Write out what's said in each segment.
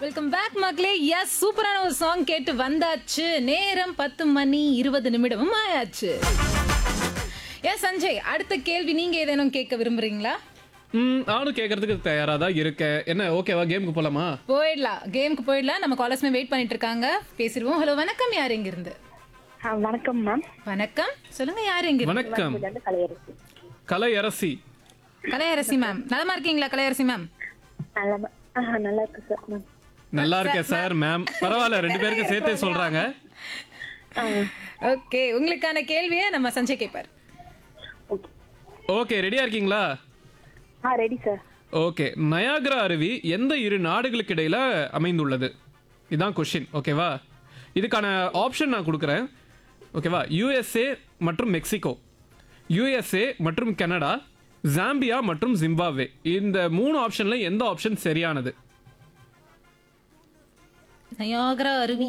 welcome back மக்களே S சூப்பரான ஒரு சாங் கேட்டு வந்தாச்சு நேரம் பத்து மணி இருபது நிமிடமும் ஆயாச்சு எஸ் சஞ்சய் அடுத்த கேள்வி நீங்க ஏதேனும் கேட்க விரும்புறீங்களா ம் நானும் கேட்கறதுக்கு தயாரா தான் இருக்கேன் என்ன ஓகேவா கேமுக்கு போலாமா போயிடலாம் கேமுக்கு போயிடலாம் நம்ம காலர்ஸ்மே வெயிட் பண்ணிட்டு இருக்காங்க பேசிடுவோம் ஹலோ வணக்கம் யார் எங்க இருந்து ஆ, வணக்கம் மேம் வணக்கம் சொல்லுங்க யார் எங்க இருந்து வணக்கம் இது வந்து கலையரசி கலை அரசி கலையரசி மேம் நலமா இருக்கீங்களா கலையரசி மேம் நல்லா ம- ஆ, நல்லா இருக்கு சார் மேம் நல்லா இருக்கேன் சார் மேம் பரவாயில்ல ரெண்டு பேருக்கு சேர்த்தே சொல்றாங்க ஓகே உங்களுக்கான கேள்வியை நம்ம சஞ்சய் கேட்பார் ஓகே ஓகே ரெடியா இருக்கீங்களா ஆ ரெடி சார் ஓகே நயாகரா அருவி எந்த இரு நாடுகளுக்கு இடையில அமைந்துள்ளது இதான் கொஷின் ஓகேவா இதுக்கான ஆப்ஷன் நான் கொடுக்குறேன் ஓகேவா யுஎஸ்ஏ மற்றும் மெக்சிகோ யுஎஸ்ஏ மற்றும் கனடா ஜாம்பியா மற்றும் ஜிம்பாப்வே இந்த மூணு ஆப்ஷன்ல எந்த ஆப்ஷன் சரியானது நயாகரா அருவி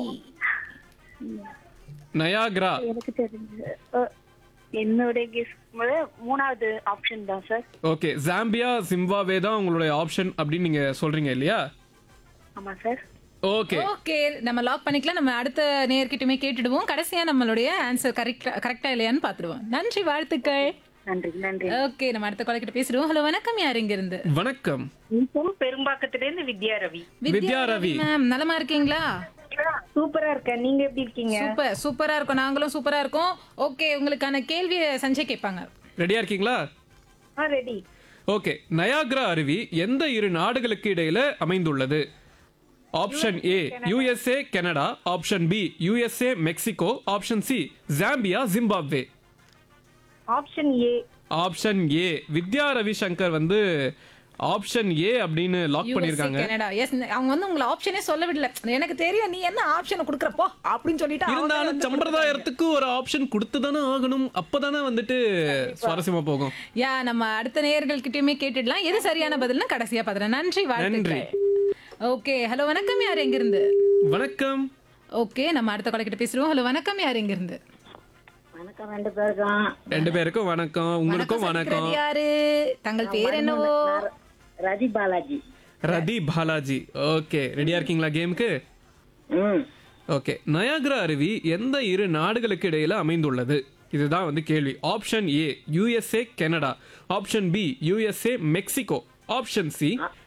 நயாகரா எனக்கு தெரிஞ்சு அ, என்னுடைய கெஸ் மூணாவது ஆப்ஷன் தான் சார் ஓகே ஜாம்பியா ஜிம்பாப்வே தான் உங்களுடைய ஆப்ஷன் அப்படின்னு நீங்க சொல்றீங்க இல்லையா ஆமா சார் ஓகே ஓகே நம்ம லாக் பண்ணிக்கலாம் நம்ம அடுத்த நேர்கிட்டயுமே கேட்டுடுவோம் கடைசியா நம்மளுடைய ஆன்சர் கரெக்டா கரெக்டா இல்லையான்னு பாத்துடுவோம் நன்றி வாழ்த்துக்கள் நன்றி நன்றி ஓகே நம்ம அடுத்த கால கிட்ட பேசிடுவோம் ஹலோ வணக்கம் யார் இங்க இருந்து வணக்கம் பெரும்பாக்கத்திலேருந்து வித்யா ரவி வித்யா ரவி மேம் நலமா இருக்கீங்களா சூப்பரா இருக்கேன் நீங்க எப்படி இருக்கீங்க சூப்பர் சூப்பரா இருக்கும் நாங்களும் சூப்பரா இருக்கோம் ஓகே உங்களுக்கான கேள்வியை சஞ்சய் கேட்பாங்க ரெடியா இருக்கீங்களா ஆ ரெடி ஓகே நயாகரா அருவி எந்த இரு நாடுகளுக்கு இடையில அமைந்துள்ளது option A USA Canada option B USA Mexico option C Zambia Zimbabwe option A option A Vidya Ravishankar வந்து ஆப்ஷன் ஏ அப்படின்னு லாக் பண்ணிருக்காங்க கனடா எஸ் அவங்க வந்து உங்களை ஆப்ஷனே சொல்ல விடல எனக்கு தெரியும் நீ என்ன ஆப்ஷனை கொடுக்குறப்போ அப்படின்னு சொல்லிட்டு அவங்க இருந்தாலும் வந்து சம்பிரதாயத்துக்கு ஒரு ஆப்ஷன் கொடுத்து தானே ஆகணும் அப்பதானே வந்துட்டு சுவாரஸ்யமா போகும் யா நம்ம அடுத்த நேயர்கள் கிட்டயுமே கேட்டுடலாம் எது சரியான பதில்னு கடைசியா பாத்துறேன் நன்றி வாழ்த்துக்கள் ஓகே ஹலோ வணக்கம் யார் எங்க இருந்து வணக்கம் ஓகே நம்ம அடுத்த கொலை கிட்ட பேசுறோம் ஹலோ வணக்கம் யார் எங்க இருந்து வணக்கம் ரெண்டு பேருக்கும் ரெண்டு பேருக்கும் வணக்கம் உங்களுக்கும் வணக்கம் சொல்லிக்கிறது யாரு தங்கள் பேர் என்னவோ ரதி பாலாஜி ரதி பாலாஜி ஓகே ரெடியா இருக்கீங்களா கேமுக்கு ம் ஓகே நயாகரா அருவி எந்த இரு நாடுகளுக்கு இடையில அமைந்துள்ளது இதுதான் வந்து கேள்வி option A USA Canada option B USA Mexico option C